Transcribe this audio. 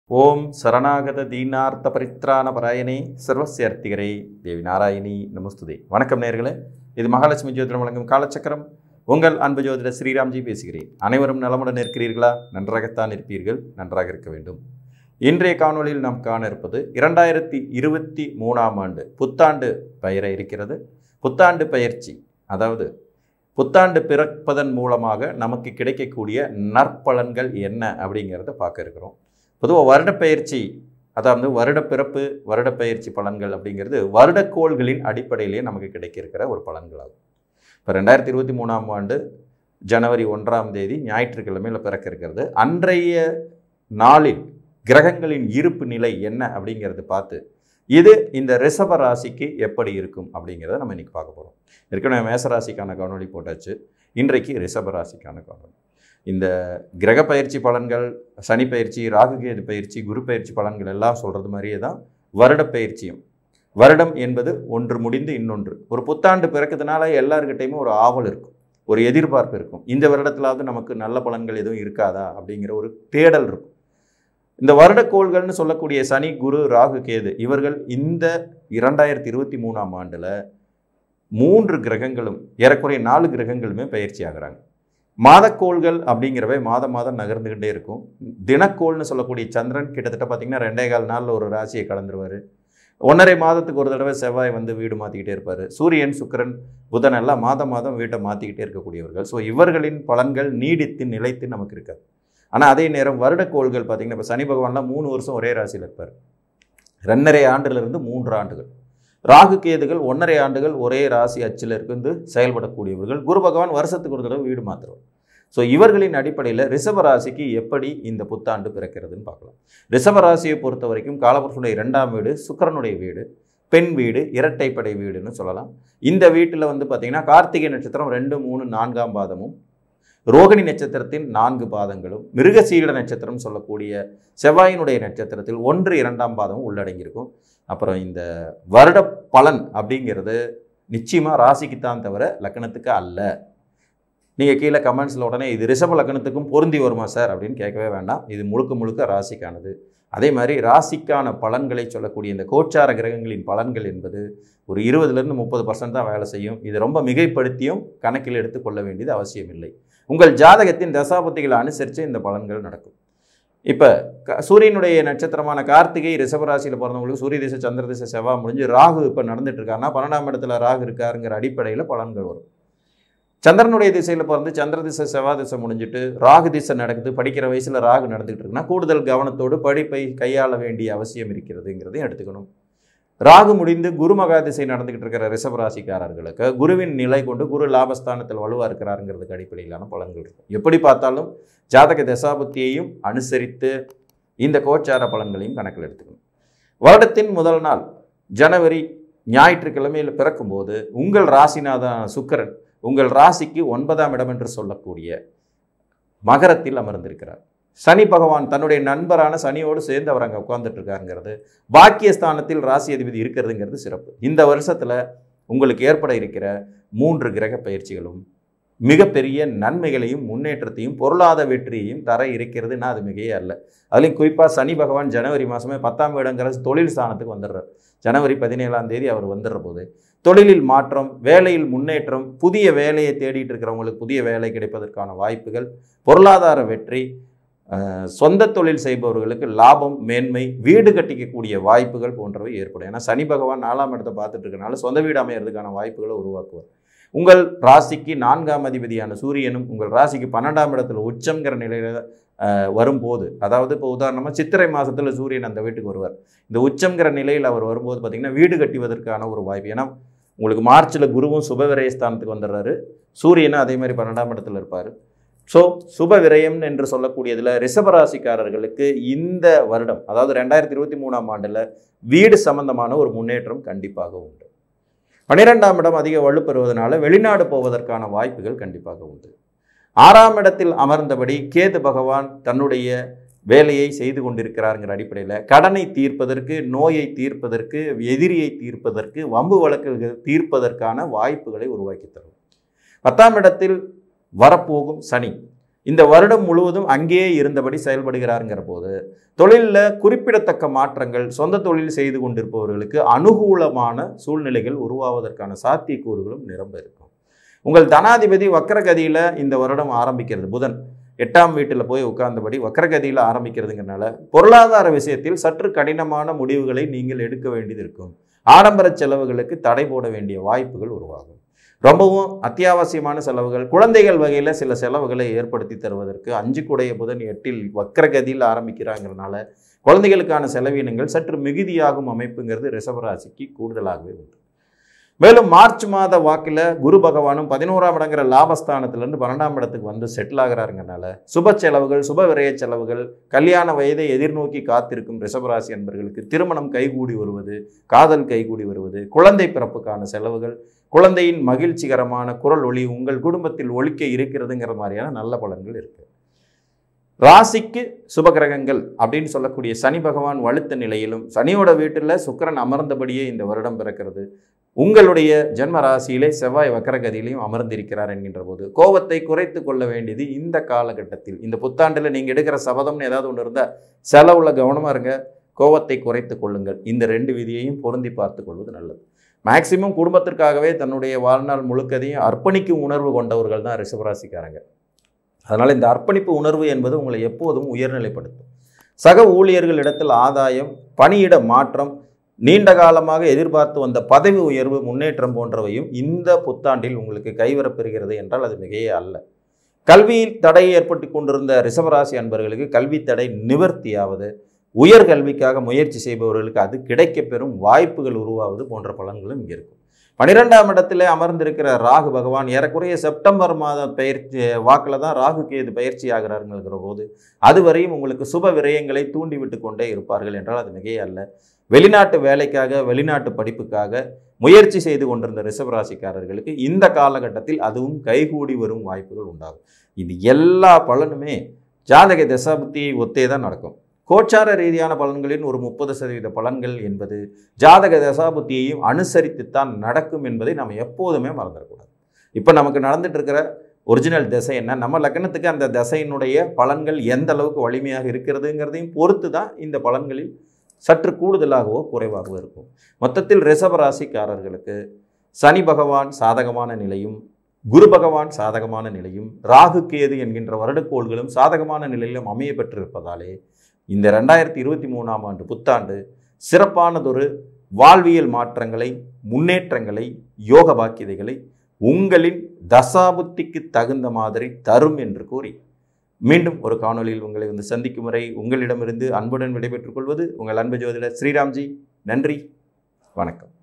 ஓம் சரணாகத தீனார்த்த பரித்ராண பராயணே சர்வசியார்த்திகரே தேவி நாராயணி நமஸ்துதே வணக்கம் நேர்களே இது மகாலட்சுமி ஜோதிடம் வழங்கும் காலச்சக்கரம் உங்கள் அன்பு ஜோதிடர் ஸ்ரீராம்ஜி பேசுகிறேன் அனைவரும் நலமுடன் இருக்கிறீர்களா நன்றாகத்தான் இருப்பீர்கள் நன்றாக இருக்க வேண்டும் இன்றைய காணொளியில் நாம் காண இருப்பது இரண்டாயிரத்தி இருபத்தி மூணாம் ஆண்டு புத்தாண்டு பெயர இருக்கிறது புத்தாண்டு பயிற்சி அதாவது புத்தாண்டு பிறப்பதன் மூலமாக நமக்கு கிடைக்கக்கூடிய நற்பலன்கள் என்ன அப்படிங்கிறத பார்க்க இருக்கிறோம் பொதுவாக வருடப்பெயர்ச்சி அதாவது வருடப்பிறப்பு வருடப்பெயர்ச்சி பலன்கள் அப்படிங்கிறது வருடக்கோள்களின் அடிப்படையிலேயே நமக்கு கிடைக்க இருக்கிற ஒரு பலன்களாகும் இப்போ ரெண்டாயிரத்தி இருபத்தி மூணாம் ஆண்டு ஜனவரி ஒன்றாம் தேதி ஞாயிற்றுக்கிழமையில் பிறக்க இருக்கிறது அன்றைய நாளில் கிரகங்களின் இருப்பு நிலை என்ன அப்படிங்கிறது பார்த்து இது இந்த ரிஷப ராசிக்கு எப்படி இருக்கும் அப்படிங்கிறத நம்ம இன்னைக்கு பார்க்க போகிறோம் ஏற்கனவே மேச ராசிக்கான காணொளி போட்டாச்சு இன்றைக்கு ரிஷப ராசிக்கான காணொளி இந்த கிரக பயிற்சி பலன்கள் சனி பயிற்சி ராகுகேது பயிற்சி குரு பயிற்சி பலன்கள் எல்லாம் சொல்கிறது மாதிரியே தான் வருட பயிற்சியும் வருடம் என்பது ஒன்று முடிந்து இன்னொன்று ஒரு புத்தாண்டு பிறக்கிறதுனால எல்லாருக்கிட்டையுமே ஒரு ஆவல் இருக்கும் ஒரு எதிர்பார்ப்பு இருக்கும் இந்த வருடத்திலாவது நமக்கு நல்ல பலன்கள் எதுவும் இருக்காதா அப்படிங்கிற ஒரு தேடல் இருக்கும் இந்த வருடக்கோள்கள்னு சொல்லக்கூடிய சனி குரு ராகு கேது இவர்கள் இந்த இரண்டாயிரத்தி இருபத்தி மூணாம் ஆண்டில் மூன்று கிரகங்களும் ஏறக்குறைய நாலு கிரகங்களுமே பயிற்சி ஆகிறாங்க மாதக்கோள்கள் அப்படிங்கிறவை மாதம் மாதம் நகர்ந்துக்கிட்டே இருக்கும் தினக்கோள்னு சொல்லக்கூடிய சந்திரன் கிட்டத்தட்ட பார்த்திங்கன்னா ரெண்டே கால் நாளில் ஒரு ராசியை கலந்துருவார் ஒன்றரை மாதத்துக்கு ஒரு தடவை செவ்வாய் வந்து வீடு மாற்றிக்கிட்டே இருப்பார் சூரியன் சுக்கிரன் புதன் எல்லாம் மாதம் மாதம் வீட்டை மாற்றிக்கிட்டே இருக்கக்கூடியவர்கள் ஸோ இவர்களின் பலன்கள் நீடித்து நிலைத்து நமக்கு இருக்காது ஆனால் அதே நேரம் வருடக்கோள்கள் பார்த்திங்கன்னா இப்போ சனி பகவான்லாம் மூணு வருஷம் ஒரே ராசியில் இருப்பார் ரெண்டரை ஆண்டிலிருந்து மூன்று ஆண்டுகள் ராகு கேதுகள் ஒன்றரை ஆண்டுகள் ஒரே ராசி அச்சில் இருந்து செயல்படக்கூடியவர்கள் குரு பகவான் வருஷத்துக்கு ஒரு தடவை வீடு மாற்றுவார் ஸோ இவர்களின் அடிப்படையில் ரிஷப ராசிக்கு எப்படி இந்த புத்தாண்டு பிறக்கிறதுன்னு பார்க்கலாம் ரிஷப ராசியை பொறுத்த வரைக்கும் காலபுருஷனுடைய இரண்டாம் வீடு சுக்கரனுடைய வீடு பெண் வீடு இரட்டைப்படை வீடுன்னு சொல்லலாம் இந்த வீட்டில் வந்து பார்த்திங்கன்னா கார்த்திகை நட்சத்திரம் ரெண்டு மூணு நான்காம் பாதமும் ரோகிணி நட்சத்திரத்தின் நான்கு பாதங்களும் மிருகசீட நட்சத்திரம் சொல்லக்கூடிய செவ்வாயினுடைய நட்சத்திரத்தில் ஒன்று இரண்டாம் பாதமும் உள்ளடங்கியிருக்கும் அப்புறம் இந்த வருட பலன் அப்படிங்கிறது நிச்சயமாக ராசிக்குத்தான் தவிர லக்கணத்துக்கு அல்ல நீங்கள் கீழே கமெண்ட்ஸில் உடனே இது ரிஷப லக்கணத்துக்கும் பொருந்தி வருமா சார் அப்படின்னு கேட்கவே வேண்டாம் இது முழுக்க முழுக்க ராசிக்கானது அதே மாதிரி ராசிக்கான பலன்களை சொல்லக்கூடிய இந்த கோச்சார கிரகங்களின் பலன்கள் என்பது ஒரு இருபதுலேருந்து முப்பது பர்சன்ட் தான் வேலை செய்யும் இது ரொம்ப மிகைப்படுத்தியும் கணக்கில் எடுத்துக்கொள்ள வேண்டியது அவசியம் இல்லை உங்கள் ஜாதகத்தின் தசாபத்திகளை அனுசரித்து இந்த பலன்கள் நடக்கும் இப்போ க சூரியனுடைய நட்சத்திரமான கார்த்திகை ரிஷபராசியில் பிறந்தவங்களுக்கு சூரிய திசை சந்திர திசை செவ்வாய் முடிஞ்சு ராகு இப்போ நடந்துட்டு இருக்காருன்னா பன்னெண்டாம் இடத்துல ராகு இருக்காருங்கிற அடிப்படையில் பலன்கள் வரும் சந்திரனுடைய திசையில் பிறந்து சந்திர திசை செவ்வாய் திசை முடிஞ்சிட்டு ராகு திசை நடக்குது படிக்கிற வயசில் ராகு நடந்துகிட்டு இருக்குன்னா கூடுதல் கவனத்தோடு படிப்பை கையாள வேண்டிய அவசியம் இருக்கிறதுங்கிறதையும் எடுத்துக்கணும் ராகு முடிந்து குரு மகா திசை நடந்துகிட்டு இருக்கிற ரிஷபராசிக்காரர்களுக்கு குருவின் நிலை கொண்டு குரு லாபஸ்தானத்தில் வலுவாக இருக்கிறாருங்கிறதுக்கு அடிப்படையிலான பலன்கள் இருக்கும் எப்படி பார்த்தாலும் ஜாதக தசாபுத்தியையும் அனுசரித்து இந்த கோச்சார பலன்களையும் கணக்கில் எடுத்துக்கணும் வருடத்தின் முதல் நாள் ஜனவரி ஞாயிற்றுக்கிழமையில் பிறக்கும்போது உங்கள் ராசிநாதன் சுக்கரன் உங்கள் ராசிக்கு ஒன்பதாம் இடம் என்று சொல்லக்கூடிய மகரத்தில் அமர்ந்திருக்கிறார் சனி பகவான் தன்னுடைய நண்பரான சனியோடு சேர்ந்து அவர் அங்கே உட்கார்ந்துட்டு இருக்காருங்கிறது பாக்கியஸ்தானத்தில் ராசி அதிபதி இருக்கிறதுங்கிறது சிறப்பு இந்த வருஷத்தில் உங்களுக்கு ஏற்பட இருக்கிற மூன்று கிரக பயிற்சிகளும் மிகப்பெரிய நன்மைகளையும் முன்னேற்றத்தையும் பொருளாதார வெற்றியையும் தர இருக்கிறதுன்னா அது மிகையே அல்ல அதுலேயும் குறிப்பாக சனி பகவான் ஜனவரி மாதமே பத்தாம் இடங்கிற தொழில் ஸ்தானத்துக்கு வந்துடுறார் ஜனவரி பதினேழாம் தேதி அவர் வந்துடுற போது தொழிலில் மாற்றம் வேலையில் முன்னேற்றம் புதிய வேலையை தேடிட்டு இருக்கிறவங்களுக்கு புதிய வேலை கிடைப்பதற்கான வாய்ப்புகள் பொருளாதார வெற்றி சொந்த தொழில் செய்பவர்களுக்கு லாபம் மேன்மை வீடு கட்டிக்கக்கூடிய வாய்ப்புகள் போன்றவை ஏற்படும் ஏன்னா சனி பகவான் நாலாம் இடத்தை பார்த்துட்டு இருக்கனால சொந்த வீடு அமையறதுக்கான வாய்ப்புகளை உருவாக்குவார் உங்கள் ராசிக்கு நான்காம் அதிபதியான சூரியனும் உங்கள் ராசிக்கு பன்னெண்டாம் இடத்துல உச்சங்கிற நிலையில் வரும்போது அதாவது இப்போ உதாரணமாக சித்திரை மாதத்தில் சூரியன் அந்த வீட்டுக்கு வருவார் இந்த உச்சங்கிற நிலையில் அவர் வரும்போது பார்த்திங்கன்னா வீடு கட்டுவதற்கான ஒரு வாய்ப்பு ஏன்னா உங்களுக்கு மார்ச்சில் குருவும் சுப விரயஸ்தானத்துக்கு வந்துடுறாரு சூரியனும் அதே மாதிரி பன்னெண்டாம் இடத்துல இருப்பார் ஸோ சுப விரயம் என்று சொல்லக்கூடியதில் ரிஷபராசிக்காரர்களுக்கு இந்த வருடம் அதாவது ரெண்டாயிரத்தி இருபத்தி மூணாம் ஆண்டில் வீடு சம்பந்தமான ஒரு முன்னேற்றம் கண்டிப்பாக உண்டு பன்னிரெண்டாம் இடம் அதிக வலுப்பெறுவதனால வெளிநாடு போவதற்கான வாய்ப்புகள் கண்டிப்பாக உண்டு ஆறாம் இடத்தில் அமர்ந்தபடி கேது பகவான் தன்னுடைய வேலையை செய்து கொண்டிருக்கிறாருங்கிற அடிப்படையில் கடனை தீர்ப்பதற்கு நோயை தீர்ப்பதற்கு எதிரியை தீர்ப்பதற்கு வம்பு வழக்குகள் தீர்ப்பதற்கான வாய்ப்புகளை உருவாக்கி தரும் பத்தாம் இடத்தில் வரப்போகும் சனி இந்த வருடம் முழுவதும் அங்கேயே இருந்தபடி செயல்படுகிறாருங்கிற போது தொழிலில் குறிப்பிடத்தக்க மாற்றங்கள் சொந்த தொழில் செய்து கொண்டிருப்பவர்களுக்கு அனுகூலமான சூழ்நிலைகள் உருவாவதற்கான சாத்தியக்கூறுகளும் நிரம்ப இருக்கும் உங்கள் தனாதிபதி வக்கரகதியில் இந்த வருடம் ஆரம்பிக்கிறது புதன் எட்டாம் வீட்டில் போய் உட்கார்ந்தபடி வக்கரகதியில் ஆரம்பிக்கிறதுங்கிறனால பொருளாதார விஷயத்தில் சற்று கடினமான முடிவுகளை நீங்கள் எடுக்க வேண்டியது இருக்கும் ஆடம்பர செலவுகளுக்கு தடை போட வேண்டிய வாய்ப்புகள் உருவாகும் ரொம்பவும் அத்தியாவசியமான செலவுகள் குழந்தைகள் வகையில் சில செலவுகளை ஏற்படுத்தி தருவதற்கு அஞ்சு குடைய புதன் எட்டில் வக்கரகதியில் ஆரம்பிக்கிறாங்கிறனால குழந்தைகளுக்கான செலவினங்கள் சற்று மிகுதியாகும் அமைப்புங்கிறது ரிஷபராசிக்கு கூடுதலாகவே உண்டு மேலும் மார்ச் மாத வாக்கில் குரு பகவானும் பதினோராம் இடங்கிற லாபஸ்தானத்திலிருந்து பன்னெண்டாம் இடத்துக்கு வந்து செட்டில் ஆகிறாருங்கனால சுப செலவுகள் சுப விரய செலவுகள் கல்யாண வயதை எதிர்நோக்கி காத்திருக்கும் ரிஷபராசி என்பர்களுக்கு திருமணம் கைகூடி வருவது காதல் கைகூடி வருவது குழந்தை பிறப்புக்கான செலவுகள் குழந்தையின் மகிழ்ச்சிகரமான குரல் ஒளி உங்கள் குடும்பத்தில் ஒழிக்க இருக்கிறதுங்கிற மாதிரியான நல்ல பலன்கள் இருக்கு ராசிக்கு சுபகிரகங்கள் அப்படின்னு சொல்லக்கூடிய சனி பகவான் வலுத்த நிலையிலும் சனியோட வீட்டில் சுக்கிரன் அமர்ந்தபடியே இந்த வருடம் பிறக்கிறது உங்களுடைய ஜென்ம ராசியிலே செவ்வாய் வக்கரகதியிலையும் அமர்ந்திருக்கிறார் என்கின்ற போது கோபத்தை குறைத்து கொள்ள வேண்டியது இந்த காலகட்டத்தில் இந்த புத்தாண்டில் நீங்கள் எடுக்கிற சபதம்னு ஏதாவது ஒன்று இருந்தால் செலவுல கவனமாக இருங்க கோபத்தை குறைத்து கொள்ளுங்கள் இந்த ரெண்டு விதியையும் பொருந்தி பார்த்து கொள்வது நல்லது மேக்சிமம் குடும்பத்திற்காகவே தன்னுடைய வாழ்நாள் முழுக்கதையும் அர்ப்பணிக்கும் உணர்வு கொண்டவர்கள் தான் ரிஷபராசிக்காரங்க அதனால் இந்த அர்ப்பணிப்பு உணர்வு என்பது உங்களை எப்போதும் உயர்நிலைப்படுத்தும் சக ஊழியர்களிடத்தில் ஆதாயம் பணியிட மாற்றம் நீண்ட காலமாக எதிர்பார்த்து வந்த பதவி உயர்வு முன்னேற்றம் போன்றவையும் இந்த புத்தாண்டில் உங்களுக்கு கைவரப்பெறுகிறது என்றால் அது மிகையே அல்ல கல்வியில் தடை ஏற்பட்டு கொண்டிருந்த ரிஷபராசி அன்பர்களுக்கு கல்வி தடை நிவர்த்தியாவது உயர்கல்விக்காக முயற்சி செய்பவர்களுக்கு அது கிடைக்கப்பெறும் வாய்ப்புகள் உருவாவது போன்ற பலன்களும் இங்கே இருக்கும் பனிரெண்டாம் இடத்திலே அமர்ந்திருக்கிற ராகு பகவான் ஏறக்குறைய செப்டம்பர் மாத பயிற்சி வாக்கில் தான் ராகு கேது பயிற்சி ஆகிறாருங்கிற போது அதுவரையும் உங்களுக்கு சுப விரயங்களை தூண்டிவிட்டு கொண்டே இருப்பார்கள் என்றால் அது மிகையே அல்ல வெளிநாட்டு வேலைக்காக வெளிநாட்டு படிப்புக்காக முயற்சி செய்து கொண்டிருந்த ரிஷபராசிக்காரர்களுக்கு இந்த காலகட்டத்தில் அதுவும் கைகூடி வரும் வாய்ப்புகள் உண்டாகும் இது எல்லா பலனுமே ஜாதக தசாபுத்தியை ஒத்தே தான் நடக்கும் கோச்சார ரீதியான பலன்களின் ஒரு முப்பது சதவீத பலன்கள் என்பது ஜாதக தசாபுத்தியையும் அனுசரித்துத்தான் நடக்கும் என்பதை நாம் எப்போதுமே மறந்துடக்கூடாது இப்போ நமக்கு நடந்துட்டு இருக்கிற ஒரிஜினல் திசை என்ன நம்ம லக்னத்துக்கு அந்த திசையினுடைய பலன்கள் எந்த அளவுக்கு வலிமையாக இருக்கிறதுங்கிறதையும் பொறுத்து தான் இந்த பலன்களில் சற்று கூடுதலாகவோ குறைவாகவோ இருக்கும் மொத்தத்தில் ரிஷபராசிக்காரர்களுக்கு சனி பகவான் சாதகமான நிலையும் குரு பகவான் சாதகமான நிலையும் ராகு கேது என்கின்ற வருடக்கோள்களும் சாதகமான நிலையிலும் அமைய பெற்றிருப்பதாலே இந்த ரெண்டாயிரத்தி இருபத்தி மூணாம் ஆண்டு புத்தாண்டு சிறப்பானதொரு வாழ்வியல் மாற்றங்களை முன்னேற்றங்களை யோக பாக்கியதைகளை உங்களின் தசாபுத்திக்கு தகுந்த மாதிரி தரும் என்று கூறி மீண்டும் ஒரு காணொளியில் உங்களை வந்து சந்திக்கும் வரை உங்களிடமிருந்து அன்புடன் விடைபெற்றுக் கொள்வது உங்கள் அன்பு ஜோதிடர் ஸ்ரீராம்ஜி நன்றி வணக்கம்